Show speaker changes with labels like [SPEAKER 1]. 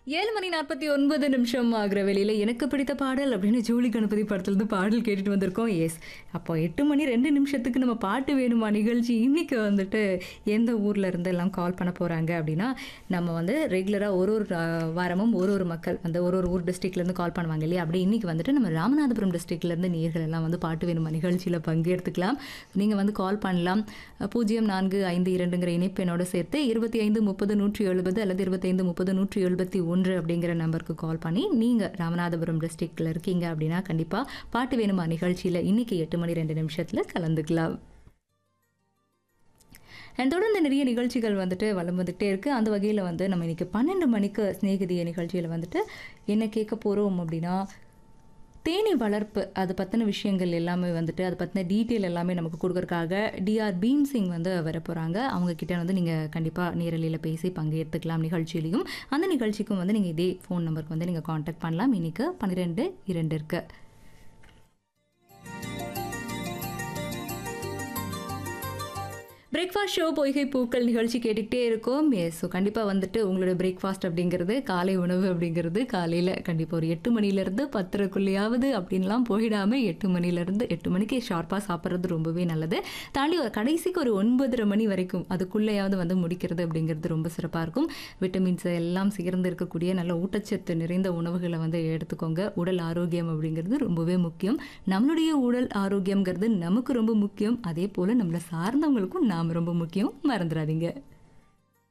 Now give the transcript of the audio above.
[SPEAKER 1] ஏழு மணி நாற்பத்தி ஒன்பது நிமிஷம் ஆகிற வெளியில எனக்கு பிடித்த பாடல் அப்படின்னு ஜூலி கணபதி படத்துலேருந்து பாடல் கேட்டுட்டு வந்திருக்கோம் எஸ் அப்போ எட்டு மணி ரெண்டு நிமிஷத்துக்கு நம்ம பாட்டு வேணுமா நிகழ்ச்சி இன்னைக்கு வந்துட்டு எந்த ஊர்ல இருந்து எல்லாம் கால் பண்ண போறாங்க அப்படின்னா நம்ம வந்து ரெகுலராக ஒரு ஒரு அஹ், வாரமும் ஒரு ஒரு மக்கள் அந்த ஒரு ஒரு ஊர் districtல இருந்து கால் பண்ணுவாங்க இல்லையா அப்படி இன்னைக்கு வந்துட்டு நம்ம ராமநாதபுரம் districtல இருந்து நேர்கள் எல்லாம் வந்து பாட்டு வேணுமா நிகழ்ச்சியில் பங்கெடுத்துக்கலாம் நீங்கள் வந்து கால் பண்ணலாம் அஹ், பூஜ்ஜியம் நான்கு ஐந்து இரண்டுங்கிற இணைப்பு என்னோட சேர்த்து இருபத்தி ஐந்து முப்பது நூற்றி எழுபது அல்லது இருபத்தைந்து முப்பது நூற்றி எழுபத்தி ஒன்று அப்படிங்கிற நம்பருக்கு கால் பண்ணி நீங்கள் ராமநாதபுரம் டிஸ்ட்ரிக்டில் இருக்கீங்க அப்படின்னா கண்டிப்பாக பாட்டு வேணுமா நிகழ்ச்சியில் இன்னைக்கு எட்டு மணி ரெண்டு நிமிஷத்தில் கலந்துக்கலாம் அண்ட் தொடர்ந்து நிறைய நிகழ்ச்சிகள் வந்துட்டு வளம் வந்துகிட்டே இருக்குது அந்த வகையில் வந்து நம்ம இன்னைக்கு பன்னெண்டு மணிக்கு சிநேகிதிய நிகழ்ச்சியில் வந்துட்டு என்ன கேட்க போகிறோம் அப்படின்னா தேனி வளர்ப்பு அது பற்றின விஷயங்கள் எல்லாமே வந்துட்டு அதை பற்றின டீட்டெயில் எல்லாமே நமக்கு கொடுக்கறதுக்காக டிஆர் பீம் சிங் வந்து வர போகிறாங்க அவங்க கிட்ட வந்து நீங்கள் கண்டிப்பாக நேரலையில் பேசி பங்கேற்றுக்கலாம் நிகழ்ச்சியிலையும் அந்த நிகழ்ச்சிக்கும் வந்து நீங்கள் இதே ஃபோன் நம்பருக்கு வந்து நீங்கள் காண்டாக்ட் பண்ணலாம் இன்னைக்கு பன்னிரெண்டு இரண்டு இருக்கு பிரேக்ஃபாஸ்ட் ஷோ பொய்கை பூக்கள் நிகழ்ச்சி கேட்டுக்கிட்டே இருக்கோம் எஸ் ஸோ கண்டிப்பாக வந்துட்டு உங்களோட பிரேக்ஃபாஸ்ட் அப்படிங்கிறது காலை உணவு அப்படிங்கிறது காலையில் கண்டிப்பாக ஒரு எட்டு மணிலேருந்து பத்தரைக்குள்ளேயாவது அப்படின்லாம் போயிடாமல் எட்டு மணிலேருந்து எட்டு மணிக்கு ஷார்ப்பாக சாப்பிட்றது ரொம்பவே நல்லது தாண்டி ஒரு கடைசிக்கு ஒரு ஒன்பதரை மணி வரைக்கும் அதுக்குள்ளேயாவது வந்து முடிக்கிறது அப்படிங்கிறது ரொம்ப சிறப்பாக இருக்கும் விட்டமின்ஸ் எல்லாம் சேர்ந்து இருக்கக்கூடிய நல்ல ஊட்டச்சத்து நிறைந்த உணவுகளை வந்து எடுத்துக்கோங்க உடல் ஆரோக்கியம் அப்படிங்கிறது ரொம்பவே முக்கியம் நம்மளுடைய உடல் ஆரோக்கியம்ங்கிறது நமக்கு ரொம்ப முக்கியம் அதே போல் நம்மளை சார்ந்தவங்களுக்கும் நாம் ரொம்ப முக்கியம் மறந்துடாதீங்க